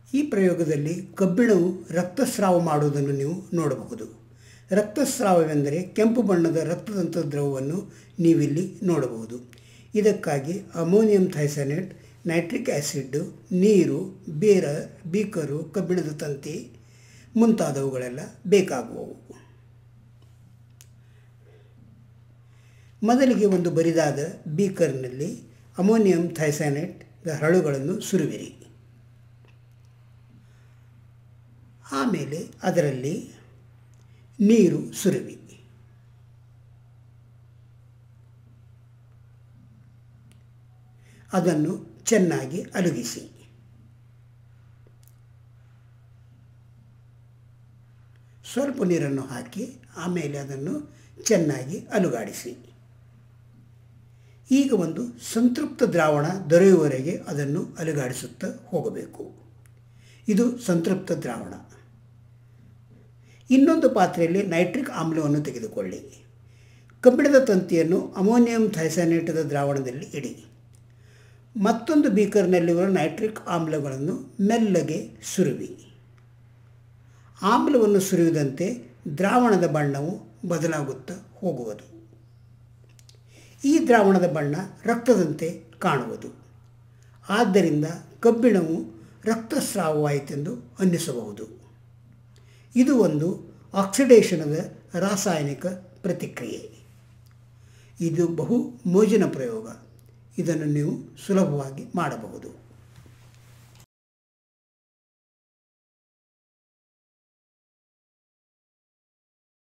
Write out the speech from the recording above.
ಈ ಪ್ರಯೋಗದಲ್ಲಿ ಕಬ್ಬಿಣವು ರಕ್ತಸ್ರಾವ ಮಾಡುವುದನ್ನು ನೀವು ನೋಡಬಹುದು ರಕ್ತಸ್ರಾವವೆಂದರೆ ಕೆಂಪು ಬಣ್ಣದ ರಕ್ತದಂತ ದ್ರವವನ್ನು ನೀವಿಲ್ಲಿ ನೋಡಬಹುದು ಇದಕ್ಕಾಗಿ ಅಮೋನಿಯಂ ಥೈಸನೇಟ್ ನೈಟ್ರಿಕ್ ಆ್ಯಸಿಡ್ಡು ನೀರು ಬೇರ ಬೀಕರು ಕಬ್ಬಿಣದ ತಂತಿ ಮುಂತಾದವುಗಳೆಲ್ಲ ಬೇಕಾಗುವವು ಮೊದಲಿಗೆ ಒಂದು ಬರಿದಾದ ಬೀಕರ್ನಲ್ಲಿ ಅಮೋನಿಯಂ ಥೈಸನೇಟ್ ಹರಳುಗಳನ್ನು ಸುರುವಿರಿ ಆಮೇಲೆ ಅದರಲ್ಲಿ ನೀರು ಸುರುವಿ ಅದನ್ನು ಚೆನ್ನಾಗಿ ಅಲುಗಿಸಿ ಸ್ವಲ್ಪ ನೀರನ್ನು ಹಾಕಿ ಆಮೇಲೆ ಅದನ್ನು ಚೆನ್ನಾಗಿ ಅಲುಗಾಡಿಸಿ ಈಗ ಒಂದು ಸಂತೃಪ್ತ ದ್ರಾವಣ ದೊರೆಯುವವರೆಗೆ ಅದನ್ನು ಅಲುಗಾಡಿಸುತ್ತಾ ಹೋಗಬೇಕು ಇದು ಸಂತೃಪ್ತ ದ್ರಾವಣ ಇನ್ನೊಂದು ಪಾತ್ರೆಯಲ್ಲಿ ನೈಟ್ರಿಕ್ ಆಮ್ಲವನ್ನು ತೆಗೆದುಕೊಳ್ಳಿ ಕಬ್ಬಿಣದ ತಂತಿಯನ್ನು ಅಮೋನಿಯಂ ಥೈಸನೇಟದ ದ್ರಾವಣದಲ್ಲಿ ಇಡಿ ಮತ್ತೊಂದು ಬೀಕರ್ನಲ್ಲಿರುವ ನೈಟ್ರಿಕ್ ಆಮ್ಲಗಳನ್ನು ಮೆಲ್ಲಗೆ ಸುರುವಿ ಆಮ್ಲವನ್ನು ಸುರಿಯುವುದಂತೆ ದ್ರಾವಣದ ಬಣ್ಣವು ಬದಲಾಗುತ್ತಾ ಹೋಗುವುದು ಈ ದ್ರಾವಣದ ಬಣ್ಣ ರಕ್ತದಂತೆ ಕಾಣುವುದು ಆದ್ದರಿಂದ ಕಬ್ಬಿಣವು ರಕ್ತಸ್ರಾವವಾಯಿತೆಂದು ಅನ್ನಿಸಬಹುದು ಇದು ಒಂದು ಆಕ್ಸಿಡೇಷನದ ರಾಸಾಯನಿಕ ಪ್ರತಿಕ್ರಿಯೆ ಇದು ಬಹು ಮೋಜಿನ ಪ್ರಯೋಗ ಇದನ್ನು ನೀವು ಸುಲಭವಾಗಿ ಮಾಡಬಹುದು